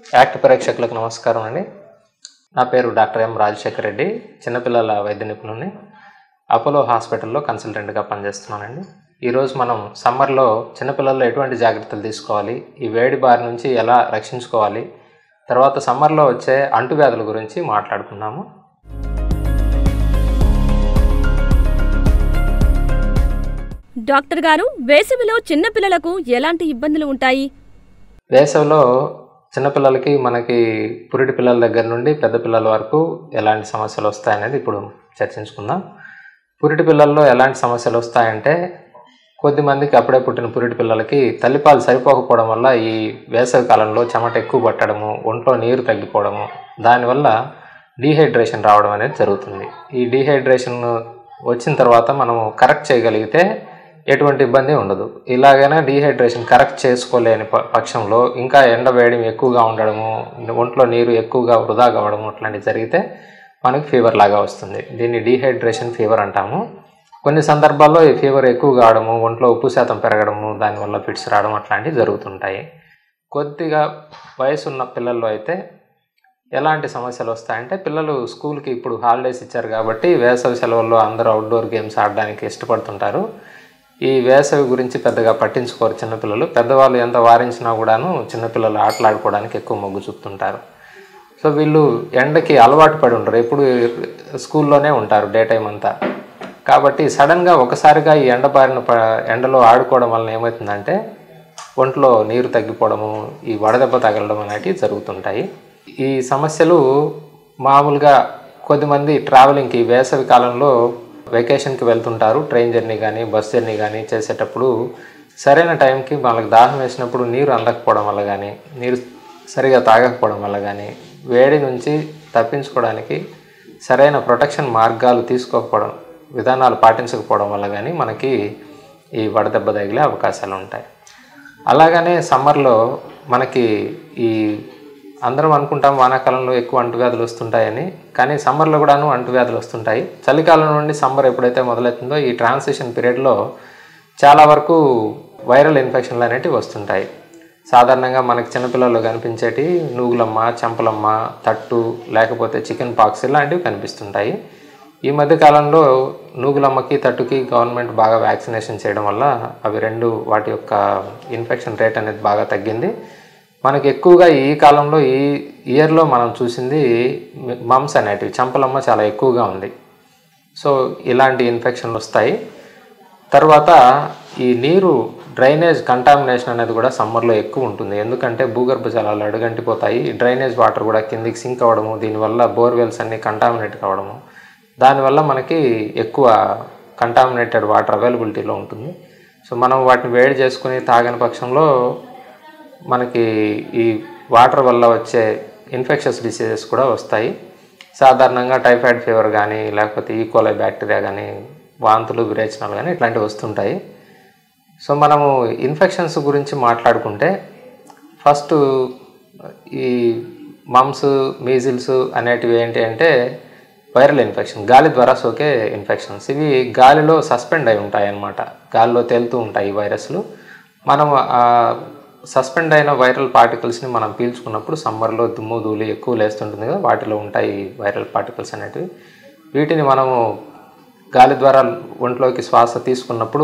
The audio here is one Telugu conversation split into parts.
యాక్ట్ ప్రేక్షకులకు నమస్కారం అండి నా పేరు డాక్టర్ ఎం రాజశేఖర్ రెడ్డి చిన్నపిల్లల వైద్య నిపుణుని అపోలో హాస్పిటల్లో కన్సల్టెంట్గా పనిచేస్తున్నానండి ఈరోజు మనం సమ్మర్లో చిన్నపిల్లల్లో ఎటువంటి జాగ్రత్తలు తీసుకోవాలి ఈ వేడి బారి నుంచి ఎలా రక్షించుకోవాలి తర్వాత సమ్మర్లో వచ్చే అంటువ్యాధుల గురించి మాట్లాడుకుందాము డాక్టర్ గారు వేసవిలో చిన్నపిల్లలకు ఎలాంటి ఇబ్బందులు ఉంటాయి వేసవిలో చిన్నపిల్లలకి మనకి పురిటి పిల్లల దగ్గర నుండి పెద్ద పిల్లల వరకు ఎలాంటి సమస్యలు వస్తాయనేది ఇప్పుడు చర్చించుకుందాం పురిటి పిల్లల్లో ఎలాంటి సమస్యలు వస్తాయంటే కొద్ది మందికి అప్పుడే పుట్టిన పురిటి పిల్లలకి తల్లిపాలు సరిపోకపోవడం వల్ల ఈ వేసవి కాలంలో చెమట ఎక్కువ పట్టడము ఒంట్లో నీరు తగ్గిపోవడము దానివల్ల డీహైడ్రేషన్ రావడం అనేది జరుగుతుంది ఈ డీహైడ్రేషన్ వచ్చిన తర్వాత మనము కరెక్ట్ చేయగలిగితే ఎటువంటి ఇబ్బంది ఉండదు ఇలాగైనా డీహైడ్రేషన్ కరెక్ట్ చేసుకోలేని ప- పక్షంలో ఇంకా ఎండ వేయడం ఎక్కువగా ఉండడము ఒంట్లో నీరు ఎక్కువగా వృధా కావడము అట్లాంటివి జరిగితే మనకి ఫీవర్ లాగా వస్తుంది దీన్ని డీహైడ్రేషన్ ఫీవర్ అంటాము కొన్ని సందర్భాల్లో ఈ ఫీవర్ ఎక్కువ కావడము ఒంట్లో ఉప్పు శాతం పెరగడము దానివల్ల ఫిట్స్ రావడం అట్లాంటివి జరుగుతుంటాయి కొద్దిగా వయసు ఉన్న పిల్లల్లో అయితే ఎలాంటి సమస్యలు వస్తాయంటే పిల్లలు స్కూల్కి ఇప్పుడు హాలిడేస్ ఇచ్చారు కాబట్టి వేసవి సెలవుల్లో అందరూ అవుట్డోర్ గేమ్స్ ఆడడానికి ఇష్టపడుతుంటారు ఈ వేసవి గురించి పెద్దగా పట్టించుకోరు చిన్నపిల్లలు పెద్దవాళ్ళు ఎంత వారించినా కూడాను చిన్నపిల్లలు ఆటలాడుకోవడానికి ఎక్కువ మొగ్గు చూపుతుంటారు సో వీళ్ళు ఎండకి అలవాటు పడి ఉంటారు ఎప్పుడు స్కూల్లోనే ఉంటారు డే టైం అంతా కాబట్టి సడన్గా ఒకసారిగా ఈ ఎండ బారిన ప ఎండలో ఆడుకోవడం వలన ఏమవుతుందంటే ఒంట్లో నీరు తగ్గిపోవడము ఈ వడదెబ్బ తగలడం అనేటివి జరుగుతుంటాయి ఈ సమస్యలు మామూలుగా కొద్దిమంది ట్రావెలింగ్కి వేసవి కాలంలో వెకేషన్కి వెళ్తుంటారు ట్రైన్ జర్నీ కానీ బస్ జర్నీ కానీ చేసేటప్పుడు సరైన టైంకి వాళ్ళకి దాహం వేసినప్పుడు నీరు అందకపోవడం వల్ల కానీ నీరు సరిగా తాగకపోవడం వల్ల కానీ వేడి నుంచి తప్పించుకోవడానికి సరైన ప్రొటెక్షన్ మార్గాలు తీసుకోకపోవడం విధానాలు పాటించకపోవడం వల్ల కానీ మనకి ఈ వడదెబ్బ తగిలే అవకాశాలు ఉంటాయి అలాగనే సమ్మర్లో మనకి ఈ అందరం అనుకుంటాం వానాకాలంలో ఎక్కువ అంటువ్యాధులు వస్తుంటాయని కానీ సమ్మర్లో కూడాను అంటువ్యాధులు వస్తుంటాయి చలికాలం నుండి సమ్మర్ ఎప్పుడైతే మొదలవుతుందో ఈ ట్రాన్సిషన్ పీరియడ్లో చాలా వరకు వైరల్ ఇన్ఫెక్షన్లు అనేటివి వస్తుంటాయి సాధారణంగా మనకి చిన్నపిల్లల్లో కనిపించేటి నూగులమ్మ చెంపలమ్మ తట్టు లేకపోతే చికెన్ పాక్స్ ఇలాంటివి కనిపిస్తుంటాయి ఈ మధ్య కాలంలో నూగులమ్మకి తట్టుకి గవర్నమెంట్ బాగా వ్యాక్సినేషన్ చేయడం వల్ల అవి రెండు వాటి యొక్క ఇన్ఫెక్షన్ రేట్ అనేది బాగా తగ్గింది మనకి ఎక్కువగా ఈ కాలంలో ఈ ఇయర్లో మనం చూసింది మమ్స్ అనేటివి చంపలమ్మ చాలా ఎక్కువగా ఉంది సో ఇలాంటి ఇన్ఫెక్షన్లు వస్తాయి తర్వాత ఈ నీరు డ్రైనేజ్ కంటామినేషన్ అనేది కూడా సమ్మర్లో ఎక్కువ ఉంటుంది ఎందుకంటే భూగర్భ జలాలు అడుగంటిపోతాయి ఈ డ్రైనేజ్ వాటర్ కూడా కిందికి సింక్ అవ్వడము దీనివల్ల బోర్వెల్స్ అన్నీ కంటామినేట్ కావడము దానివల్ల మనకి ఎక్కువ కంటామినేటెడ్ వాటర్ అవైలబిలిటీలో ఉంటుంది సో మనం వాటిని వేడి చేసుకుని తాగని పక్షంలో మనకి ఈ వాటర్ వల్ల వచ్చే ఇన్ఫెక్షస్ డిసీజెస్ కూడా వస్తాయి సాధారణంగా టైఫాయిడ్ ఫీవర్ కానీ లేకపోతే ఈకోలై బ్యాక్టీరియా కానీ వాంతులు విరేచనాలు కానీ ఇట్లాంటివి వస్తుంటాయి సో మనము ఇన్ఫెక్షన్స్ గురించి మాట్లాడుకుంటే ఫస్ట్ ఈ మమ్స్ మీజిల్స్ అనేటివి ఏంటి అంటే వైరల్ ఇన్ఫెక్షన్ గాలి ద్వారా సోకే ఇన్ఫెక్షన్స్ ఇవి గాలిలో సస్పెండ్ అయి ఉంటాయి అన్నమాట గాలిలో తేలుతూ ఉంటాయి ఈ వైరస్లు మనం ఆ సస్పెండ్ అయిన వైరల్ పార్టికల్స్ని మనం పీల్చుకున్నప్పుడు సమ్మర్లో దుమ్ము ధూళి ఎక్కువ లేస్తుంటుంది కదా వాటిలో ఉంటాయి ఈ వైరల్ పార్టికల్స్ అనేటివి వీటిని మనము గాలి ద్వారా ఒంట్లోకి శ్వాస తీసుకున్నప్పుడు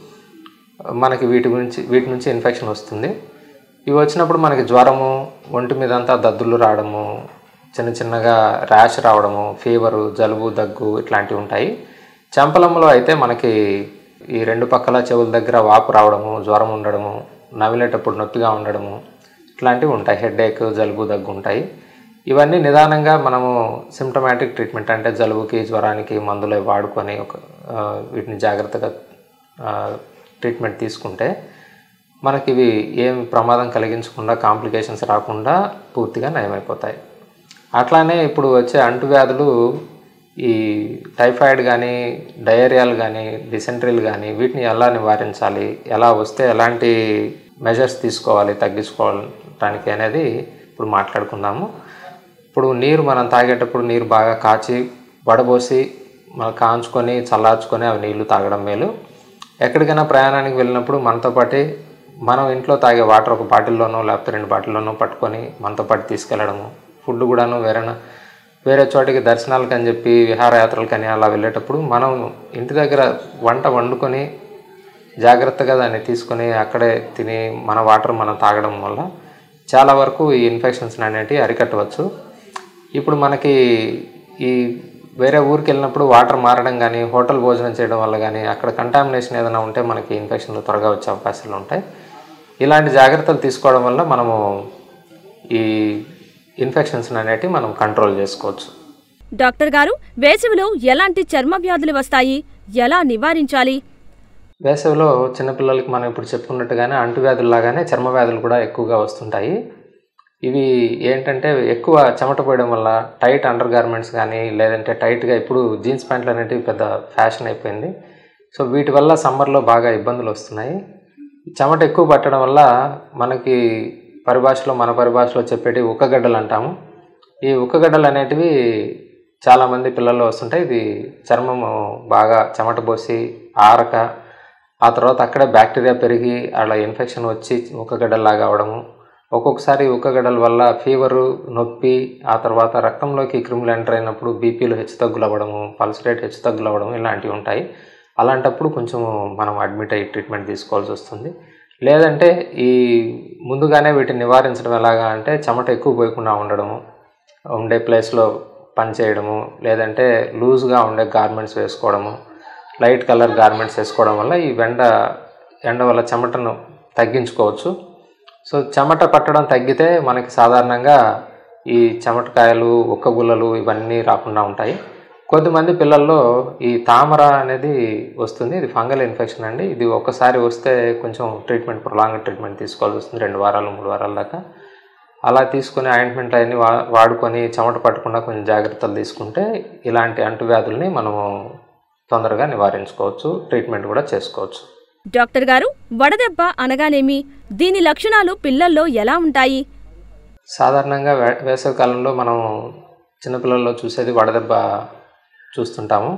మనకి వీటి గురించి వీటి నుంచి ఇన్ఫెక్షన్ వస్తుంది ఇవి వచ్చినప్పుడు మనకి జ్వరము ఒంటి మీద అంతా దద్దులు రావడము చిన్న చిన్నగా ర్యాష్ రావడము ఫీవరు జలుబు దగ్గు ఇట్లాంటివి ఉంటాయి చెంపలమ్మలో అయితే మనకి ఈ రెండు పక్కల చెవుల దగ్గర వాపు రావడము జ్వరం ఉండడము నమిలేటప్పుడు నొప్పిగా ఉండడము ఇట్లాంటివి ఉంటాయి హెడేక్ జలుబు దగ్గు ఉంటాయి ఇవన్నీ నిదానంగా మనము సిమ్టమాటిక్ ట్రీట్మెంట్ అంటే జలుబుకి జ్వరానికి మందులు అవి వాడుకొని ఒక ఆ, వీటిని జాగ్రత్తగా ఆ, ట్రీట్మెంట్ తీసుకుంటే మనకి ఇవి ఏం ప్రమాదం కలిగించకుండా కాంప్లికేషన్స్ రాకుండా పూర్తిగా నయమైపోతాయి అట్లానే ఇప్పుడు వచ్చే అంటువ్యాధులు ఈ టైఫాయిడ్ కానీ డయేరియాలు కానీ డిసెంట్రీలు కానీ వీటిని ఎలా నివారించాలి ఎలా వస్తే ఎలాంటి మెజర్స్ తీసుకోవాలి తగ్గించుకోవడానికి అనేది ఇప్పుడు మాట్లాడుకుందాము ఇప్పుడు నీరు మనం తాగేటప్పుడు నీరు బాగా కాచి వడబోసి మనం కాంచుకొని చల్లార్చుకొని అవి నీళ్లు తాగడం మేలు ఎక్కడికైనా ప్రయాణానికి వెళ్ళినప్పుడు మనతో పాటు మనం ఇంట్లో తాగే వాటర్ ఒక బాటిల్లోనో లేకపోతే రెండు బాటిల్లోనో పట్టుకొని మనతో పాటు తీసుకెళ్ళడము ఫుడ్ కూడాను వేరే వేరే చోటికి దర్శనాలకు అని చెప్పి విహారయాత్రలకని అలా వెళ్ళేటప్పుడు మనం ఇంటి దగ్గర వంట వండుకొని జాగ్రత్తగా దాన్ని తీసుకొని అక్కడే తిని మన వాటర్ మనం తాగడం వల్ల చాలా వరకు ఈ ఇన్ఫెక్షన్స్ అనేటివి అరికట్టవచ్చు ఇప్పుడు మనకి ఈ వేరే ఊరికి వెళ్ళినప్పుడు వాటర్ మారడం కానీ హోటల్ భోజనం చేయడం వల్ల కానీ అక్కడ కంటామినేషన్ ఏదైనా ఉంటే మనకి ఇన్ఫెక్షన్లు త్వరగా వచ్చే అవకాశాలు ఉంటాయి ఇలాంటి జాగ్రత్తలు తీసుకోవడం వల్ల మనము ఈ ఇన్ఫెక్షన్స్ అనేటివి మనం కంట్రోల్ చేసుకోవచ్చు డాక్టర్ గారు వేసవిలో ఎలాంటి చర్మ వ్యాధులు వస్తాయి ఎలా నివారించాలి వేసవిలో చిన్నపిల్లలకి మనం ఇప్పుడు చెప్పుకున్నట్టుగానే అంటువ్యాధుల్లాగానే చర్మ వ్యాధులు కూడా ఎక్కువగా వస్తుంటాయి ఇవి ఏంటంటే ఎక్కువ చెమట పోయడం వల్ల టైట్ అండర్ గార్మెంట్స్ కానీ లేదంటే టైట్గా ఇప్పుడు జీన్స్ ప్యాంట్లు అనేటివి పెద్ద ఫ్యాషన్ అయిపోయింది సో వీటి వల్ల సమ్మర్లో బాగా ఇబ్బందులు వస్తున్నాయి చెమట ఎక్కువ పట్టడం వల్ల మనకి పరిభాషలో మన పరిభాషలో చెప్పేటి ఉక్కగడ్డలు అంటాము ఈ ఉక్కగడ్డలు అనేటివి చాలామంది పిల్లల్లో వస్తుంటాయి ఇది చర్మము బాగా చెమట పోసి ఆరక ఆ తర్వాత అక్కడే బ్యాక్టీరియా పెరిగి అలా ఇన్ఫెక్షన్ వచ్చి ఉక్కగడ్డలాగా అవడము ఒక్కొక్కసారి ఉక్కగడ్డల వల్ల ఫీవరు నొప్పి ఆ తర్వాత రక్తంలోకి క్రిములు ఎంటర్ అయినప్పుడు బీపీలు హెచ్చుతగ్గులు అవ్వడము పల్స్ రేట్ హెచ్చుతగ్గులు అవ్వడం ఇలాంటివి ఉంటాయి అలాంటప్పుడు కొంచెం మనం అడ్మిట్ అయ్యి ట్రీట్మెంట్ తీసుకోవాల్సి వస్తుంది లేదంటే ఈ ముందుగానే వీటిని నివారించడం ఎలాగా అంటే చెమట ఎక్కువ పోయకుండా ఉండడము ఉండే ప్లేస్లో పని చేయడము లేదంటే లూజ్గా ఉండే గార్మెంట్స్ వేసుకోవడము లైట్ కలర్ గార్మెంట్స్ వేసుకోవడం వల్ల ఈ వెండ ఎండ వల్ల చెమటను తగ్గించుకోవచ్చు సో చెమట పట్టడం తగ్గితే మనకి సాధారణంగా ఈ చెమటకాయలు ఒక్క గుల్లలు ఇవన్నీ రాకుండా ఉంటాయి కొద్దిమంది పిల్లల్లో ఈ తామర అనేది వస్తుంది ఇది ఫంగల్ ఇన్ఫెక్షన్ అండి ఇది ఒక్కసారి వస్తే కొంచెం ట్రీట్మెంట్ ప్రొలాంగ్ ట్రీట్మెంట్ తీసుకోవాల్సి వస్తుంది రెండు వారాలు మూడు వారాల దాకా అలా తీసుకుని ఆయింట్మెంట్లు అవన్నీ వా వాడుకొని చెమట పట్టకుండా కొంచెం జాగ్రత్తలు తీసుకుంటే ఇలాంటి అంటువ్యాధుల్ని మనము తొందరగా నివారించుకోవచ్చు ట్రీట్మెంట్ కూడా చేసుకోవచ్చు డాక్టర్ గారు వడదెబ్బ అనగానేమి దీని లక్షణాలు పిల్లల్లో ఎలా ఉంటాయి సాధారణంగా వే వేసవి కాలంలో మనం చిన్నపిల్లల్లో చూసేది వడదెబ్బ చూస్తుంటాము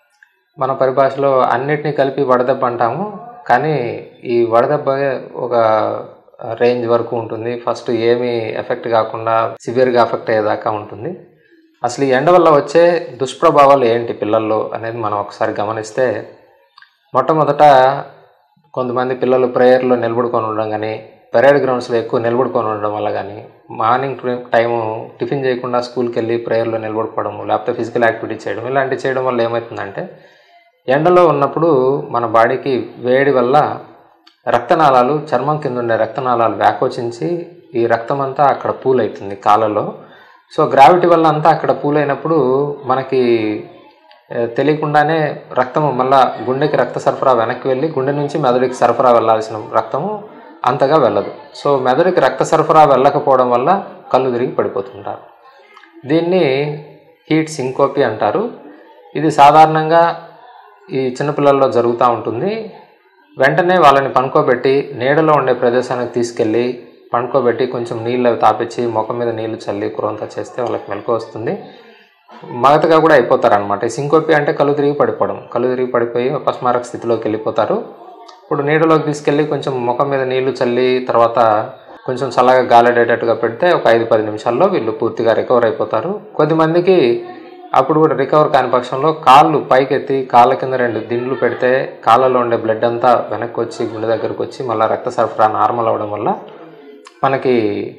మన పరిభాషలో అన్నిటినీ కలిపి వడదెబ్బ అంటాము కానీ ఈ వడదెబ్బ ఒక రేంజ్ వరకు ఉంటుంది ఫస్ట్ ఏమీ ఎఫెక్ట్ కాకుండా సివియర్గా ఎఫెక్ట్ అయ్యేదాకా ఉంటుంది అసలు ఈ ఎండ వల్ల వచ్చే దుష్ప్రభావాలు ఏంటి పిల్లల్లో అనేది మనం ఒకసారి గమనిస్తే మొట్టమొదట కొంతమంది పిల్లలు ప్రేయర్లో నిలబడుకొని ఉండడం కానీ పెరేడ్ గ్రౌండ్స్లో ఎక్కువ నిలబడుకొని ఉండడం వల్ల కానీ మార్నింగ్ టైము టిఫిన్ చేయకుండా స్కూల్కి వెళ్ళి ప్రేయర్లో నిలబడుకోవడము లేకపోతే ఫిజికల్ యాక్టివిటీ చేయడం ఇలాంటివి చేయడం వల్ల ఏమవుతుందంటే ఎండలో ఉన్నప్పుడు మన బాడీకి వేడి వల్ల రక్తనాళాలు చర్మం కింద ఉండే రక్తనాళాలు వ్యాకోచించి ఈ రక్తం అంతా అక్కడ పూల్ అవుతుంది కాళ్ళలో సో గ్రావిటీ వల్ల అంతా అక్కడ పూల్ అయినప్పుడు మనకి ఆ, తెలియకుండానే రక్తము మళ్ళా గుండెకి రక్త సరఫరా వెనక్కి వెళ్ళి గుండె నుంచి మెదడుకి సరఫరా వెళ్ళాల్సిన రక్తము అంతగా వెళ్ళదు సో మెదడుకి రక్త సరఫరా వెళ్ళకపోవడం వల్ల కళ్ళు తిరిగి పడిపోతుంటారు దీన్ని హీట్ సింకోపి అంటారు ఇది సాధారణంగా ఈ చిన్నపిల్లల్లో జరుగుతూ ఉంటుంది వెంటనే వాళ్ళని పనుకోబెట్టి నీడలో ఉండే ప్రదేశానికి తీసుకెళ్ళి పనుకోబెట్టి కొంచెం నీళ్ళు అవి తాపించి ముఖం మీద నీళ్లు చల్లి కురంతా చేస్తే వాళ్ళకి మెలకు వస్తుంది మగతగా కూడా అయిపోతారు అనమాట సింకోపి అంటే కళ్ళు తిరిగి పడిపోవడం కళ్ళు తిరిగి పడిపోయి అపస్మారక స్థితిలోకి వెళ్ళిపోతారు ఇప్పుడు నీడలోకి తీసుకెళ్ళి కొంచెం ముఖం మీద నీళ్లు చల్లి తర్వాత కొంచెం చల్లగా గాలిడేటట్టుగా పెడితే ఒక ఐదు పది నిమిషాల్లో వీళ్ళు పూర్తిగా రికవర్ అయిపోతారు కొద్దిమందికి అప్పుడు కూడా రికవర్ కాని పక్షంలో కాళ్ళు పైకెత్తి కాళ్ళ కింద రెండు దిండ్లు పెడితే కాళ్ళలో ఉండే బ్లడ్ అంతా వెనక్కి వచ్చి గుండె దగ్గరకు వచ్చి మళ్ళీ రక్త సరఫరా నార్మల్ అవ్వడం వల్ల మనకి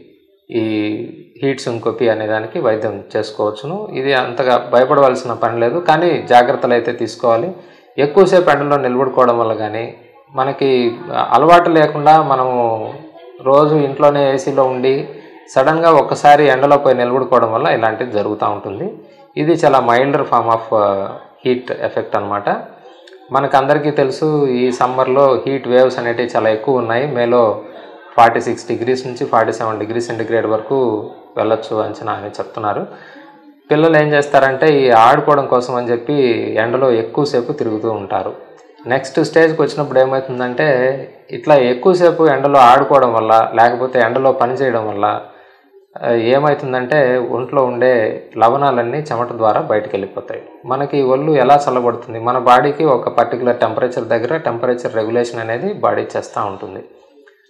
ఈ హీట్ సింకోపి అనే దానికి వైద్యం చేసుకోవచ్చును ఇది అంతగా భయపడవలసిన పని లేదు కానీ జాగ్రత్తలు అయితే తీసుకోవాలి ఎక్కువసేపు ఎండలో నిలబడుకోవడం వల్ల కానీ మనకి అలవాటు లేకుండా మనము రోజు ఇంట్లోనే ఏసీలో ఉండి సడన్గా ఒక్కసారి ఎండలో పోయి నిలబడుకోవడం వల్ల ఇలాంటిది జరుగుతూ ఉంటుంది ఇది చాలా milder form of heat effect అనమాట మనకు అందరికీ తెలుసు ఈ సమ్మర్లో హీట్ వేవ్స్ అనేటివి చాలా ఎక్కువ ఉన్నాయి మేలో ఫార్టీ సిక్స్ డిగ్రీస్ నుంచి ఫార్టీ సెవెన్ డిగ్రీ సెంటిగ్రేడ్ వరకు వెళ్ళొచ్చు అంచనా అని చెప్తున్నారు పిల్లలు ఏం చేస్తారంటే ఈ ఆడుకోవడం కోసం అని చెప్పి ఎండలో ఎక్కువసేపు తిరుగుతూ ఉంటారు నెక్స్ట్ స్టేజ్కి వచ్చినప్పుడు ఏమవుతుందంటే ఇట్లా ఎక్కువసేపు ఎండలో ఆడుకోవడం వల్ల లేకపోతే ఎండలో పని చేయడం వల్ల ఆ, ఏమవుతుందంటే ఒంట్లో ఉండే లవణాలన్నీ చెమట ద్వారా బయటకు వెళ్ళిపోతాయి మనకి ఒళ్ళు ఎలా చల్లబడుతుంది మన బాడీకి ఒక పర్టికులర్ టెంపరేచర్ దగ్గర టెంపరేచర్ రెగ్యులేషన్ అనేది బాడీ చేస్తూ ఉంటుంది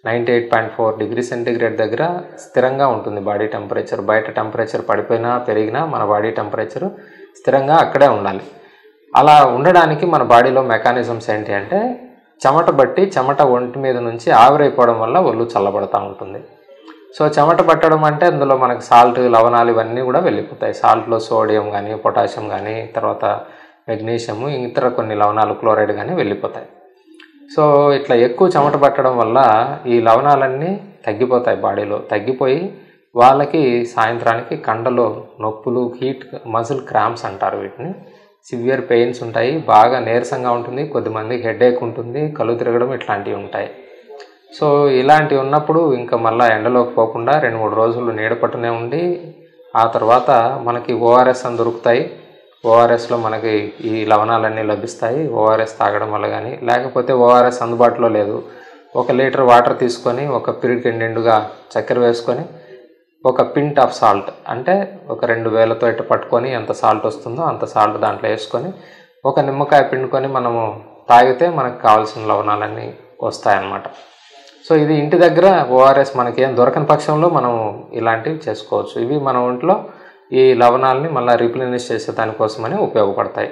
ninety eight point four degree centigrade దగ్గర స్థిరంగా ఉంటుంది బాడీ టెంపరేచర్ బయట టెంపరేచర్ పడిపోయినా పెరిగినా మన బాడీ టెంపరేచర్ స్థిరంగా అక్కడే ఉండాలి అలా ఉండడానికి మన బాడీలో మెకానిజమ్స్ ఏంటి అంటే చెమట బట్టి చెమట ఒంటి మీద నుంచి ఆవిరైపోవడం వల్ల ఒళ్ళు చల్లబడతా ఉంటుంది సో చెమట పట్టడం అంటే అందులో మనకి సాల్ట్ లవణాలు ఇవన్నీ కూడా వెళ్ళిపోతాయి సాల్ట్లో సోడియం కానీ పొటాషియం కానీ తర్వాత మెగ్నీషియము ఇతర కొన్ని లవణాలు క్లోరైడ్ కానీ వెళ్ళిపోతాయి సో ఇట్లా ఎక్కువ చెమట పట్టడం వల్ల ఈ లవణాలన్నీ తగ్గిపోతాయి బాడీలో తగ్గిపోయి వాళ్ళకి సాయంత్రానికి కండలో నొప్పులు హీట్ మజిల్ క్రాంప్స్ అంటారు వీటిని సివియర్ పెయిన్స్ ఉంటాయి బాగా నీరసంగా ఉంటుంది కొద్దిమందికి హెడేక్ ఉంటుంది కళ్ళు తిరగడం ఇట్లాంటివి ఉంటాయి సో ఇలాంటివి ఉన్నప్పుడు ఇంకా మళ్ళీ ఎండలోకి పోకుండా రెండు మూడు రోజులు నీడ పట్టునే ఉండి ఆ తర్వాత మనకి ఓఆర్ఎస్ అని దొరుకుతాయి ఓఆర్ఎస్లో మనకి ఈ లవణాలన్నీ లభిస్తాయి ఓఆర్ఎస్ తాగడం వల్ల కానీ లేకపోతే ఓఆర్ఎస్ అందుబాటులో లేదు ఒక లీటర్ వాటర్ తీసుకొని ఒక పిరికి నిండుగా చక్కెర వేసుకొని ఒక పింట్ ఆఫ్ సాల్ట్ అంటే ఒక రెండు వేలతో ఇట్ట పట్టుకొని ఎంత సాల్ట్ వస్తుందో అంత సాల్ట్ దాంట్లో వేసుకొని ఒక నిమ్మకాయ పిండుకొని మనము తాగితే మనకు కావాల్సిన లవణాలన్నీ వస్తాయన్నమాట సో ఇది ఇంటి దగ్గర ఓఆర్ఎస్ మనకి ఏం దొరకని పక్షంలో మనం ఇలాంటివి చేసుకోవచ్చు ఇవి మన ఒంట్లో ఈ లవణాలని మళ్ళీ రిప్లెనిష్ చేసే దానికోసమని ఉపయోగపడతాయి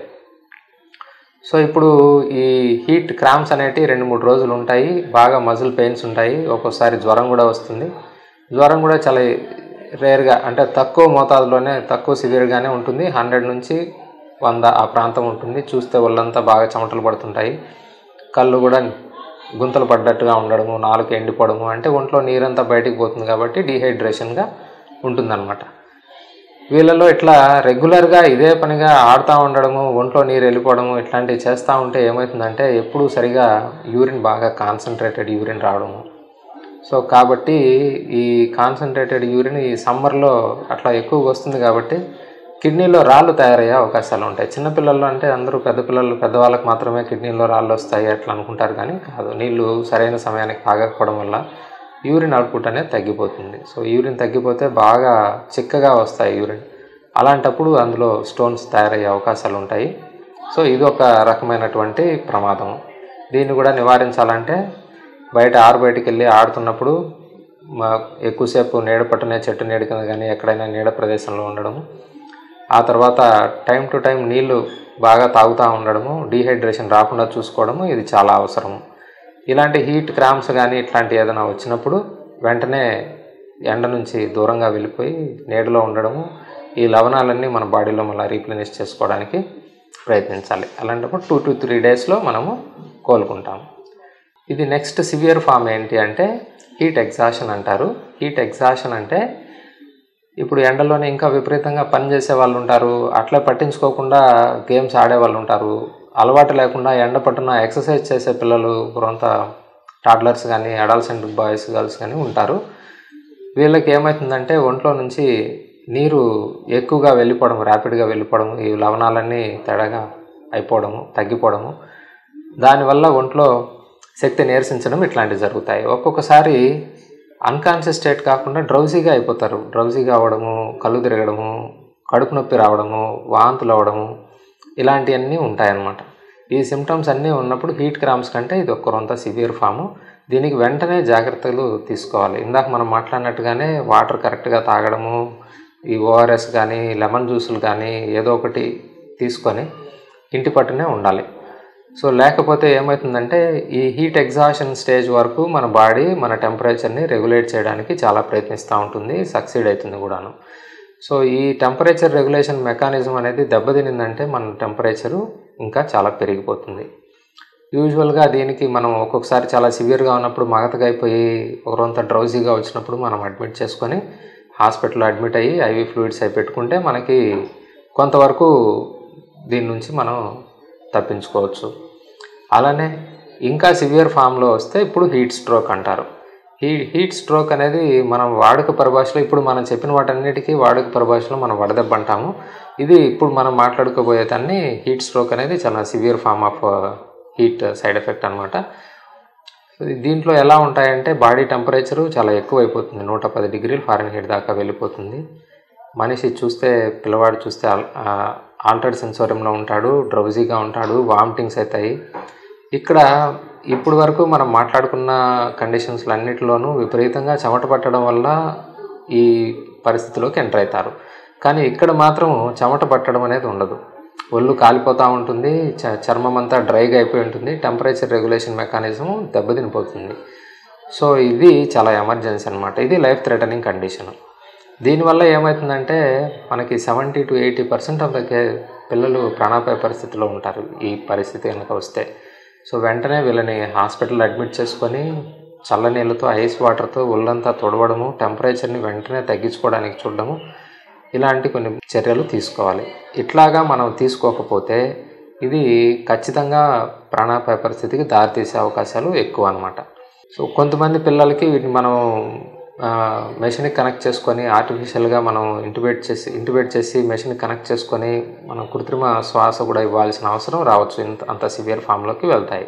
సో ఇప్పుడు ఈ హీట్ క్రామ్స్ అనేటివి రెండు మూడు రోజులు ఉంటాయి బాగా మజిల్ పెయిన్స్ ఉంటాయి ఒక్కోసారి జ్వరం కూడా వస్తుంది జ్వరం కూడా చాలా రేర్గా అంటే తక్కువ మోతాదులోనే తక్కువ సివియర్గానే ఉంటుంది హండ్రెడ్ నుంచి వంద ఆ ప్రాంతం ఉంటుంది చూస్తే ఒళ్ళంతా బాగా చెమటలు పడుతుంటాయి కళ్ళు కూడా గుంతలు పడ్డట్టుగా ఉండడము నాలుక ఎండిపోవడము అంటే ఒంట్లో నీరంతా బయటికి పోతుంది కాబట్టి డీహైడ్రేషన్గా ఉంటుందన్నమాట వీళ్ళలో ఇట్లా రెగ్యులర్గా ఇదే పనిగా ఆడుతూ ఉండడము ఒంట్లో నీరు వెళ్ళిపోవడము ఇట్లాంటివి చేస్తూ ఉంటే ఏమవుతుందంటే ఎప్పుడు సరిగా యూరిన్ బాగా కాన్సన్ట్రేటెడ్ యూరిన్ రావడము సో కాబట్టి ఈ కాన్సన్ట్రేటెడ్ యూరిన్ ఈ సమ్మర్లో అట్లా ఎక్కువగా వస్తుంది కాబట్టి కిడ్నీలో రాళ్ళు తయారయ్యే అవకాశాలు ఉంటాయి చిన్నపిల్లల్లో అంటే అందరూ పెద్ద పిల్లలు పెద్దవాళ్ళకి మాత్రమే కిడ్నీలో రాళ్ళు వస్తాయి అట్లా అనుకుంటారు కానీ కాదు నీళ్ళు సరైన సమయానికి తాగకపోవడం వల్ల యూరిన్ అవుట్పుట్ అనేది తగ్గిపోతుంది సో యూరిన్ తగ్గిపోతే బాగా చిక్కగా వస్తాయి యూరిన్ అలాంటప్పుడు అందులో స్టోన్స్ తయారయ్యే అవకాశాలు ఉంటాయి సో ఇది ఒక రకమైనటువంటి ప్రమాదం దీన్ని కూడా నివారించాలంటే బయట ఆరు బయటికి వెళ్ళి ఆడుతున్నప్పుడు మా ఎక్కువసేపు నీడ పట్టునే చెట్టు నీడ కింద కానీ ఎక్కడైనా నీడ ప్రదేశంలో ఉండడము ఆ తర్వాత టైం టు టైం నీళ్లు బాగా తాగుతూ ఉండడము డీహైడ్రేషన్ రాకుండా చూసుకోవడము ఇది చాలా అవసరము ఇలాంటి హీట్ క్రామ్స్ కానీ ఇట్లాంటి ఏదైనా వచ్చినప్పుడు వెంటనే ఎండ నుంచి దూరంగా వెళ్ళిపోయి నీడలో ఉండడము ఈ లవణాలన్నీ మన బాడీలో మళ్ళీ రీప్లెనిష్ చేసుకోవడానికి ప్రయత్నించాలి అలాంటప్పుడు టూ టు త్రీ డేస్లో మనము కోలుకుంటాము ఇది నెక్స్ట్ సివియర్ ఫామ్ ఏంటి అంటే హీట్ ఎగ్జాషన్ అంటారు హీట్ ఎగ్జాషన్ అంటే ఇప్పుడు ఎండలోనే ఇంకా విపరీతంగా పని చేసే వాళ్ళు ఉంటారు అట్లా పట్టించుకోకుండా గేమ్స్ ఆడే వాళ్ళు ఉంటారు అలవాటు లేకుండా ఎండ పట్టున ఎక్సర్సైజ్ చేసే పిల్లలు కొంత టాడ్లర్స్ కానీ అడాల్సెంట్ బాయ్స్ గర్ల్స్ కానీ ఉంటారు వీళ్ళకి ఏమవుతుందంటే ఒంట్లో నుంచి నీరు ఎక్కువగా వెళ్ళిపోవడం ర్యాపిడ్గా వెళ్ళిపోవడం ఈ లవణాలన్నీ తేడాగా అయిపోవడము తగ్గిపోవడము దానివల్ల ఒంట్లో శక్తి నీరసించడం ఇట్లాంటివి జరుగుతాయి ఒక్కొక్కసారి అన్కాన్షియస్ స్టేట్ కాకుండా డ్రౌజీగా అయిపోతారు డ్రౌజీగా అవ్వడము కళ్ళు తిరగడము కడుపు నొప్పి రావడము వాంతులు అవ్వడము ఇలాంటివన్నీ ఉంటాయన్నమాట ఈ సిమ్టమ్స్ అన్నీ ఉన్నప్పుడు హీట్ క్రామ్స్ కంటే ఇది ఒక కొంత సివియర్ ఫాము దీనికి వెంటనే జాగ్రత్తలు తీసుకోవాలి ఇందాక మనం మాట్లాడినట్టుగానే వాటర్ కరెక్ట్గా తాగడము ఈ ఓఆర్ఎస్ కానీ లెమన్ జ్యూసులు కానీ ఏదో ఒకటి తీసుకొని ఇంటి పట్టునే ఉండాలి సో లేకపోతే ఏమవుతుందంటే ఈ హీట్ ఎగ్జాషన్ స్టేజ్ వరకు మన బాడీ మన టెంపరేచర్ని రెగ్యులేట్ చేయడానికి చాలా ప్రయత్నిస్తూ ఉంటుంది సక్సీడ్ అవుతుంది కూడాను సో ఈ టెంపరేచర్ రెగ్యులేషన్ మెకానిజం అనేది దెబ్బతినిందంటే మన టెంపరేచరు ఇంకా చాలా పెరిగిపోతుంది యూజువల్గా దీనికి మనం ఒక్కొక్కసారి చాలా సివియర్గా ఉన్నప్పుడు మగతగా అయిపోయి ఒకరంతా డ్రౌజీగా వచ్చినప్పుడు మనం అడ్మిట్ చేసుకొని హాస్పిటల్లో అడ్మిట్ అయ్యి ఐవి ఫ్లూయిడ్స్ అవి పెట్టుకుంటే మనకి కొంతవరకు దీని నుంచి మనం తప్పించుకోవచ్చు అలానే ఇంకా సివియర్ ఫామ్లో వస్తే ఇప్పుడు హీట్ స్ట్రోక్ అంటారు హీ హీట్ స్ట్రోక్ అనేది మనం వాడుక పరిభాషలో ఇప్పుడు మనం చెప్పిన వాటన్నిటికీ వాడుక పరిభాషలో మనం వడదెబ్బ అంటాము ఇది ఇప్పుడు మనం మాట్లాడుకోబోయే దాన్ని హీట్ స్ట్రోక్ అనేది చాలా severe form of heat side effect అనమాట దీంట్లో ఎలా ఉంటాయంటే బాడీ టెంపరేచరు చాలా ఎక్కువ అయిపోతుంది నూట పది డిగ్రీలు ఫారెన్ హీట్ దాకా వెళ్ళిపోతుంది మనిషి చూస్తే పిల్లవాడు చూస్తే ఆల్టర్డ్ సెన్సోరియంలో ఉంటాడు డ్రౌజీగా ఉంటాడు వామిటింగ్స్ అవుతాయి ఇక్కడ ఇప్పుడు వరకు మనం మాట్లాడుకున్న కండిషన్స్లు అన్నిటిలోనూ విపరీతంగా చెమట పట్టడం వల్ల ఈ పరిస్థితిలోకి ఎంటర్ అవుతారు కానీ ఇక్కడ మాత్రం చెమట పట్టడం అనేది ఉండదు ఒళ్ళు కాలిపోతూ ఉంటుంది చ చర్మం అంతా డ్రైగా అయిపోయి ఉంటుంది టెంపరేచర్ రెగ్యులేషన్ మెకానిజం దెబ్బతినిపోతుంది సో ఇది చాలా ఎమర్జెన్సీ అనమాట ఇది లైఫ్ థ్రెటనింగ్ కండిషన్ దీనివల్ల ఏమవుతుందంటే మనకి seventy to eighty percent of the కే పిల్లలు ప్రాణాపాయ పరిస్థితిలో ఉంటారు ఈ పరిస్థితి కనుక వస్తే సో వెంటనే వీళ్ళని హాస్పిటల్ అడ్మిట్ చేసుకొని చల్లనీళ్ళతో ఐస్ వాటర్తో ఒళ్ళంతా తొడవడము టెంపరేచర్ని వెంటనే తగ్గించుకోవడానికి చూడడము ఇలాంటి కొన్ని చర్యలు తీసుకోవాలి ఇట్లాగా మనం తీసుకోకపోతే ఇది ఖచ్చితంగా ప్రాణాపాయ పరిస్థితికి దారితీసే అవకాశాలు ఎక్కువ అనమాట సో కొంతమంది పిల్లలకి వీటిని మనం మెషిన్కి కనెక్ట్ చేసుకొని ఆర్టిఫిషియల్గా మనం ఇంటిబేట్ చేసి ఇంటిబేట్ చేసి మెషిన్కి కనెక్ట్ చేసుకొని మనం కృత్రిమ శ్వాస కూడా ఇవ్వాల్సిన అవసరం రావచ్చు ఇంత అంత సివియర్ ఫామ్లోకి వెళ్తాయి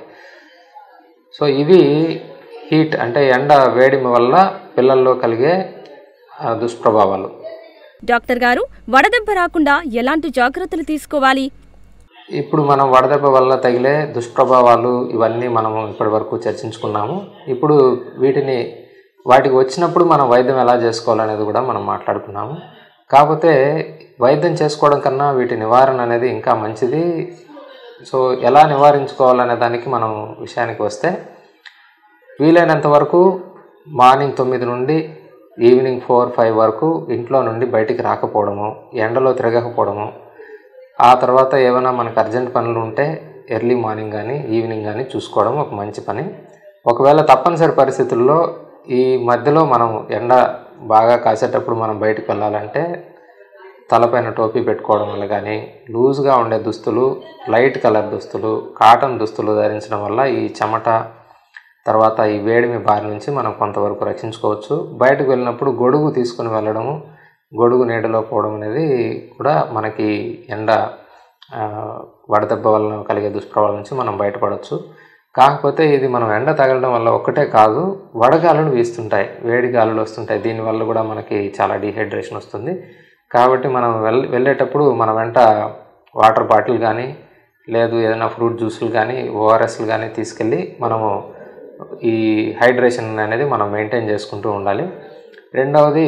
సో ఇవి హీట్ అంటే ఎండ వేడిమి వల్ల పిల్లల్లో కలిగే ఆ, దుష్ప్రభావాలు డాక్టర్ గారు వడదెబ్బ రాకుండా ఎలాంటి జాగ్రత్తలు తీసుకోవాలి ఇప్పుడు మనం వడదెబ్బ వల్ల తగిలే దుష్ప్రభావాలు ఇవన్నీ మనము ఇప్పటి వరకు చర్చించుకున్నాము ఇప్పుడు వీటిని వాటికి వచ్చినప్పుడు మనం వైద్యం ఎలా చేసుకోవాలనేది కూడా మనం మాట్లాడుకున్నాము కాకపోతే వైద్యం చేసుకోవడం కన్నా వీటి నివారణ అనేది ఇంకా మంచిది సో ఎలా నివారించుకోవాలనే దానికి మనం విషయానికి వస్తే వీలైనంత వరకు మార్నింగ్ తొమ్మిది నుండి ఈవినింగ్ ఫోర్ ఫైవ్ వరకు ఇంట్లో నుండి బయటికి రాకపోవడము ఎండలో తిరగకపోవడము ఆ తర్వాత ఏమైనా మనకు అర్జెంట్ పనులు ఉంటే ఎర్లీ మార్నింగ్ కానీ ఈవినింగ్ కానీ చూసుకోవడం ఒక మంచి పని ఒకవేళ తప్పనిసరి పరిస్థితుల్లో ఈ మధ్యలో మనం ఎండ బాగా కాసేటప్పుడు మనం బయటకు వెళ్ళాలంటే తలపైన టోపీ పెట్టుకోవడం వల్ల కానీ లూజ్గా ఉండే దుస్తులు లైట్ కలర్ దుస్తులు కాటన్ దుస్తులు ధరించడం వల్ల ఈ చెమట తర్వాత ఈ వేడిమి బారి నుంచి మనం కొంతవరకు రక్షించుకోవచ్చు బయటకు వెళ్ళినప్పుడు గొడుగు తీసుకుని వెళ్ళడము గొడుగు నీడలో పోవడం అనేది కూడా మనకి ఎండ ఆ, వడదెబ్బ వలన కలిగే దుష్ప్రభావాల నుంచి మనం బయటపడవచ్చు కాకపోతే ఇది మనం ఎండ తగలడం వల్ల ఒక్కటే కాదు వడగాలులు వీస్తుంటాయి వేడి గాలులు వస్తుంటాయి దీనివల్ల కూడా మనకి చాలా డిహైడ్రేషన్ వస్తుంది కాబట్టి మనం వెల్ వెళ్ళేటప్పుడు మన వెంట వాటర్ బాటిల్ కానీ లేదు ఏదైనా ఫ్రూట్ జ్యూసులు కానీ ఓఆర్ఎస్లు కానీ తీసుకెళ్ళి మనము ఈ హైడ్రేషన్ అనేది మనం మెయింటైన్ చేసుకుంటూ ఉండాలి రెండవది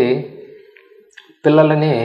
పిల్లలని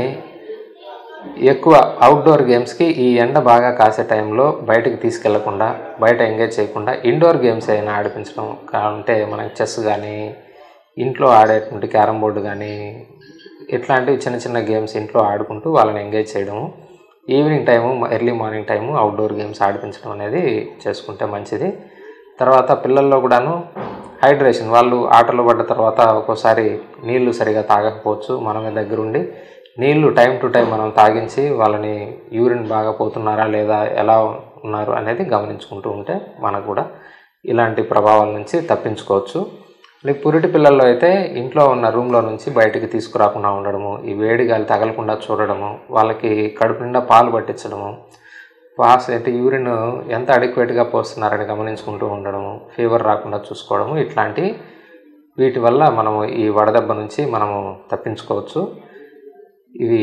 ఎక్కువ అవుట్డోర్ గేమ్స్కి ఈ ఎండ బాగా కాసే టైంలో బయటకు తీసుకెళ్లకుండా బయట ఎంగేజ్ చేయకుండా ఇండోర్ గేమ్స్ అయినా ఆడిపించడం అంటే మనకి చెస్ కానీ ఇంట్లో ఆడేటువంటి క్యారమ్ బోర్డు కానీ ఇట్లాంటివి చిన్న చిన్న గేమ్స్ ఇంట్లో ఆడుకుంటూ వాళ్ళని ఎంగేజ్ చేయడము evening time early morning time outdoor games ఆడిపించడం అనేది చేసుకుంటే మంచిది తర్వాత పిల్లల్లో కూడాను హైడ్రేషన్ వాళ్ళు ఆటలు పడ్డ తర్వాత ఒక్కోసారి నీళ్లు సరిగా తాగకపోవచ్చు మనమే దగ్గరుండి నీళ్లు టైం టు టైం మనం తాగించి వాళ్ళని యూరిన్ బాగా పోతున్నారా లేదా ఎలా ఉన్నారు అనేది గమనించుకుంటూ ఉంటే మనకు కూడా ఇలాంటి ప్రభావాల నుంచి తప్పించుకోవచ్చు లైక్ పురిటి పిల్లల్లో అయితే ఇంట్లో ఉన్న రూమ్లో నుంచి బయటికి తీసుకురాకుండా ఉండడము ఈ వేడి గాలి తగలకుండా చూడడము వాళ్ళకి కడుపు నిండా పాలు పట్టించడము పాస్ అంటే యూరిన్ ఎంత అడిక్వేట్గా పోస్తున్నారని గమనించుకుంటూ ఉండడము ఫీవర్ రాకుండా చూసుకోవడము ఇట్లాంటి వీటి వల్ల మనము ఈ వడదెబ్బ నుంచి మనము తప్పించుకోవచ్చు ఇవి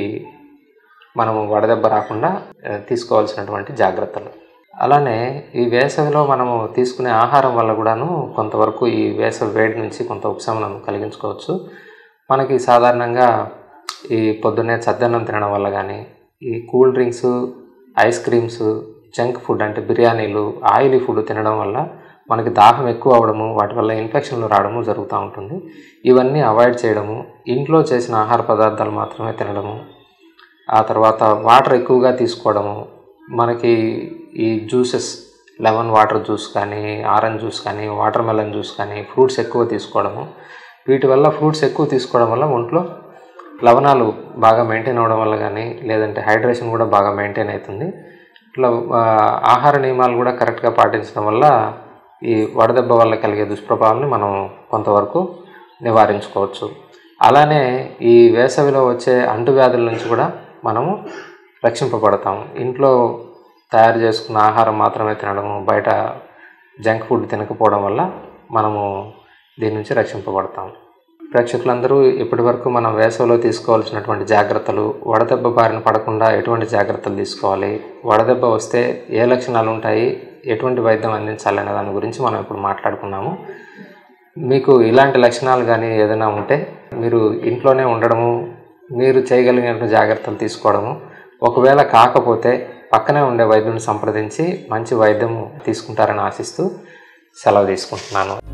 మనము వడదెబ్బ రాకుండా ఆ, తీసుకోవాల్సినటువంటి జాగ్రత్తలు అలానే ఈ వేసవిలో మనము తీసుకునే ఆహారం వల్ల కూడాను కొంతవరకు ఈ వేసవి వేడి నుంచి కొంత ఉపశమనం కలిగించుకోవచ్చు మనకి సాధారణంగా ఈ పొద్దున్నే చద్దన్నం తినడం వల్ల కానీ ఈ cool drinks ice creams junk food అంటే బిర్యానీలు ఆయిలీ ఫుడ్ తినడం వల్ల మనకి దాహం ఎక్కువ అవడము వాటి వల్ల ఇన్ఫెక్షన్లు రావడము జరుగుతూ ఉంటుంది ఇవన్నీ అవాయిడ్ చేయడము ఇంట్లో చేసిన ఆహార పదార్థాలు మాత్రమే తినడము ఆ తర్వాత వాటర్ ఎక్కువగా తీసుకోవడము మనకి ఈ జ్యూసెస్ లెమన్ వాటర్ జ్యూస్ కానీ ఆరెంజ్ జ్యూస్ కానీ వాటర్ మెలన్ జ్యూస్ కానీ ఫ్రూట్స్ ఎక్కువ తీసుకోవడము వీటి వల్ల ఫ్రూట్స్ ఎక్కువ తీసుకోవడం వల్ల ఒంట్లో లవణాలు బాగా మెయింటైన్ అవ్వడం వల్ల కానీ లేదంటే హైడ్రేషన్ కూడా బాగా మెయింటైన్ అవుతుంది ఇట్లా ఆ, ఆహార నియమాలు కూడా కరెక్ట్గా పాటించడం వల్ల ఈ వడదెబ్బ వల్ల కలిగే దుష్ప్రభావాన్ని మనం కొంతవరకు నివారించుకోవచ్చు అలానే ఈ వేసవిలో వచ్చే అంటువ్యాధుల నుంచి కూడా మనము రక్షింపబడతాం ఇంట్లో తయారు చేసుకున్న ఆహారం మాత్రమే తినడము బయట జంక్ ఫుడ్ తినకపోవడం వల్ల మనము దీని నుంచి రక్షింపబడతాం ప్రేక్షకులందరూ ఇప్పటి వరకు మనం వేసవిలో తీసుకోవాల్సినటువంటి జాగ్రత్తలు వడదెబ్బ బారిన పడకుండా ఎటువంటి జాగ్రత్తలు తీసుకోవాలి వడదెబ్బ వస్తే ఏ లక్షణాలు ఉంటాయి ఎటువంటి వైద్యం అందించాలనే దాని గురించి మనం ఇప్పుడు మాట్లాడుకున్నాము మీకు ఇలాంటి లక్షణాలు కానీ ఏదైనా ఉంటే మీరు ఇంట్లోనే ఉండడము మీరు చేయగలిగిన జాగ్రత్తలు తీసుకోవడము ఒకవేళ కాకపోతే పక్కనే ఉండే వైద్యుని సంప్రదించి మంచి వైద్యం తీసుకుంటారని ఆశిస్తూ సెలవు తీసుకుంటున్నాను